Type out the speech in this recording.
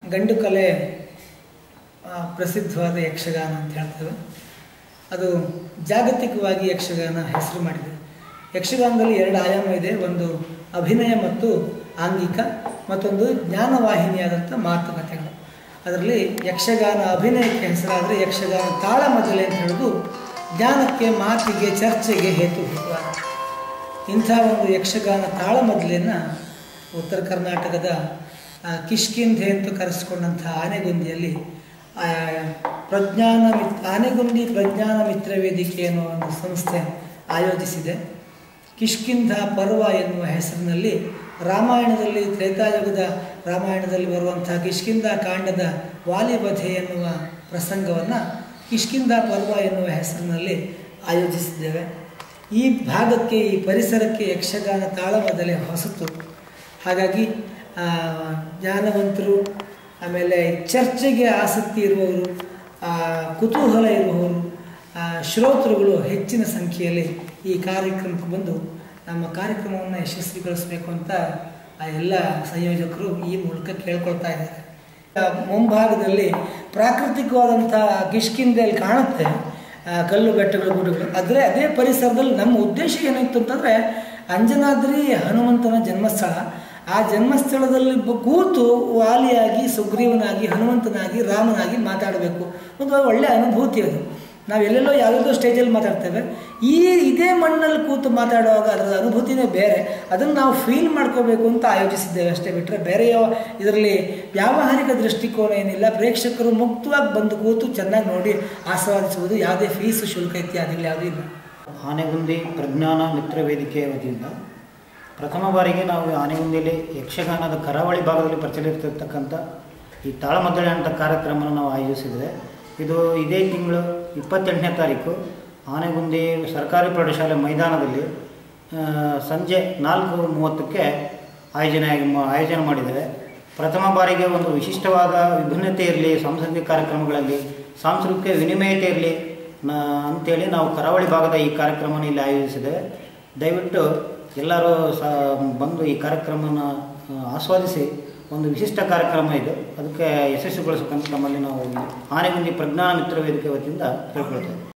ಗಂಡು ಕಲೆ ಆ, ಪ್ರಸಿದ್ಧವಾದ ಯಕ್ಷಗಾನ ಅಂತ ಹೇಳ್ತೇವೆ ಅದು ಜಾಗತಿಕವಾಗಿ ಯಕ್ಷಗಾನ ಹೆಸರು ಮಾಡಿದೆ ಯಕ್ಷಗಾನದಲ್ಲಿ ಎರಡು ಆಯಾಮ ಇದೆ ಒಂದು ಅಭಿನಯ ಮತ್ತು ಆಂಗಿಕ ಮತ್ತೊಂದು ಜ್ಞಾನವಾಹಿನಿಯಾದಂಥ ಮಾತುಕತೆಗಳು ಅದರಲ್ಲಿ ಯಕ್ಷಗಾನ ಅಭಿನಯಕ್ಕೆ ಹೆಸರಾದರೆ ಯಕ್ಷಗಾನ ತಾಳಮದ್ದಲೆ ಅಂತ ಹೇಳೋದು ಜ್ಞಾನಕ್ಕೆ ಮಾತಿಗೆ ಚರ್ಚೆಗೆ ಹೇತುಭೂತವಾದ ಇಂಥ ಒಂದು ಯಕ್ಷಗಾನ ತಾಳಮದ್ದಲೆಯನ್ನು ಉತ್ತರ ಕರ್ನಾಟಕದ ಆ, ಕಿಷ್ಕಿಂಧೆ ಅಂತ ಕರೆಸಿಕೊಂಡಂಥ ಆನೆಗುಂದಿಯಲ್ಲಿ ಆ, ಪ್ರಜ್ಞಾನ ಮಿತ್ ಆನೆಗುಂದಿ ಪ್ರಜ್ಞಾನ ಮಿತ್ರ ವೇದಿಕೆ ಎನ್ನುವ ಒಂದು ಸಂಸ್ಥೆ ಆಯೋಜಿಸಿದೆ ಕಿಷ್ಕಿಂಧ ಪರ್ವ ಎನ್ನುವ ಹೆಸರಿನಲ್ಲಿ ರಾಮಾಯಣದಲ್ಲಿ ತ್ರೇತಾಯುಗದ ರಾಮಾಯಣದಲ್ಲಿ ಬರುವಂಥ ಕಿಷ್ಕಿಂಧ ಕಾಂಡದ ವಾಲಿವಧೆ ಎನ್ನುವ ಪ್ರಸಂಗವನ್ನು ಕಿಷ್ಕಿಂಧ ಪರ್ವ ಎನ್ನುವ ಹೆಸರಿನಲ್ಲಿ ಆಯೋಜಿಸಿದ್ದೇವೆ ಈ ಭಾಗಕ್ಕೆ ಈ ಪರಿಸರಕ್ಕೆ ಯಕ್ಷಗಾನ ತಾಳಮದ್ದಲೆ ಹೊಸತು ಹಾಗಾಗಿ ಆ, ಜ್ಞಾನವಂತರು ಆಮೇಲೆ ಚರ್ಚೆಗೆ ಆಸಕ್ತಿ ಇರುವವರು ಆ, ಕುತೂಹಲ ಇರುವವರು ಆ, ಶ್ರೋತೃಗಳು ಹೆಚ್ಚಿನ ಸಂಖ್ಯೆಯಲ್ಲಿ ಈ ಕಾರ್ಯಕ್ರಮಕ್ಕೆ ಬಂದು ನಮ್ಮ ಕಾರ್ಯಕ್ರಮವನ್ನು ಯಶಸ್ವಿಗೊಳಿಸಬೇಕು ಅಂತ ಆ ಎಲ್ಲ ಸಂಯೋಜಕರು ಈ ಮೂಲಕ ಕೇಳ್ಕೊಳ್ತಾ ಇದ್ದಾರೆ ಆ, ಮುಂಭಾಗದಲ್ಲಿ ಪ್ರಾಕೃತಿಕವಾದಂಥ ಕಿಷ್ಕಿಂದಲ್ಲಿ ಕಾಣುತ್ತೆ ಆ, ಕಲ್ಲು ಬೆಟ್ಟಗಳು ಗುಡ್ಡಗಳು ಆದರೆ ಅದೇ ಪರಿಸರದಲ್ಲಿ ನಮ್ಮ ಉದ್ದೇಶ ಏನಿತ್ತು ಅಂತಂದರೆ ಅಂಜನಾದ್ರಿ ಹನುಮಂತನ ಜನ್ಮಸ್ಥಳ ಆ ಜನ್ಮಸ್ಥಳದಲ್ಲಿ ಬ- ಕೂತು ವಾಲಿಯಾಗಿ ಸುಗ್ರೀವನಾಗಿ ಹನುಮಂತನಾಗಿ ರಾಮನಾಗಿ ಮಾತಾಡಬೇಕು ಒಂದು ಒಳ್ಳೆಯ ಅನುಭೂತಿ ಅದು ನಾವು ಎಲ್ಲೆಲ್ಲೋ ಯಾವುದೋ ಸ್ಟೇಜಲ್ಲಿ ಮಾತಾಡ್ತೇವೆ ಈ ಇದೇ ಮಣ್ಣಲ್ಲಿ ಕೂತು ಮಾತಾಡುವಾಗ ಅದರ ಅನುಭೂತಿನೇ ಬೇರೆ ಅದನ್ನು ನಾವು ಫೀಲ್ ಮಾಡ್ಕೋಬೇಕು ಅಂತ ಆಯೋಜಿಸಿದ್ದೇವೆ ಅಷ್ಟೇ ಬಿಟ್ಟರೆ ಬೇರೆ ಯಾವ ಇದರಲ್ಲಿ ವ್ಯಾವಹಾರಿಕ ದೃಷ್ಟಿಕೋನ ಏನಿಲ್ಲ ಪ್ರೇಕ್ಷಕರು ಮುಕ್ತವಾಗಿ ಬಂದು ಕೂತು ಚೆನ್ನಾಗಿ ನೋಡಿ ಆಸ್ವಾದಿಸುವುದು ಯಾವುದೇ ಫೀಸು ಶುಲ್ಕ ಇತ್ಯಾದಿಗಳು ಯಾವುದೂ ಇಲ್ಲ ಆನೆಗುಂದಿ ಪ್ರಜ್ಞಾನ ಮಿತ್ರ ವೇದಿಕೆಯ ವತಿಯಿಂದ ಪ್ರಥಮ ಬಾರಿಗೆ ನಾವು ಆನೆಗುಂದಿಯಲ್ಲಿ ಯಕ್ಷಗಾನದ ಕರಾವಳಿ ಭಾಗದಲ್ಲಿ ಪ್ರಚಲಿತಕ್ಕಂಥ ಈ ತಾಳಮದ್ದಳೆ ಅಂತ ಕಾರ್ಯಕ್ರಮನ ನಾವು ಆಯೋಜಿಸಿದರೆ ಇದು ಇದೇ ತಿಂಗಳು ಇಪ್ಪತ್ತೆಂಟನೇ ತಾರೀಕು ಆನೆಗುಂದಿ ಸರ್ಕಾರಿ ಪ್ರೌಢಶಾಲೆ ಮೈದಾನದಲ್ಲಿ ಆ, ಸಂಜೆ ನಾಲ್ಕು ಮೂವತ್ತಕ್ಕೆ ಆಯೋಜನೆ ಆಗಿ- ಮ- ಆಯೋಜನೆ ಮಾಡಿದ್ದೇವೆ ಪ್ರಥಮ ಬಾರಿಗೆ ಒಂದು ವಿಶಿಷ್ಟವಾದ ವಿಭಿನ್ನತೆ ಇರಲಿ ಸಾಂಸ್ಕೃತಿಕ ಕಾರ್ಯಕ್ರಮಗಳಲ್ಲಿ ಸಾಂಸ್ಕೃತಿಕ ವಿನಿಮಯತೆ ಇರಲಿ ನ ಅಂತೇಳಿ ನಾವು ಕರಾವಳಿ ಭಾಗದ ಈ ಕಾರ್ಯಕ್ರಮವನ್ನು ಇಲ್ಲಿ ಆಯೋಜಿಸಿದ್ದೇವೆ ದಯವಿಟ್ಟು ಎಲ್ಲರೂ ಸಹ ಬಂದು ಈ ಕಾರ್ಯಕ್ರಮನ ಆ, ಆಸ್ವಾದಿಸಿ ಒಂದು ವಿಶಿಷ್ಟ ಕಾರ್ಯಕ್ರಮ ಇದು ಅದಕ್ಕೆ ಯಶಸ್ವಿಗೊಳಿಸಬೇಕಂತ ನಮ್ಮಲ್ಲಿ ನಾವು ಆನೆಗುಂದಿ ಪ್ರಜ್ಞಾನ ಮಿತ್ರ ವೇದಿಕೆ ವತಿಯಿಂದ ಕೇಳ್ಕೊಳ್ತೇವೆ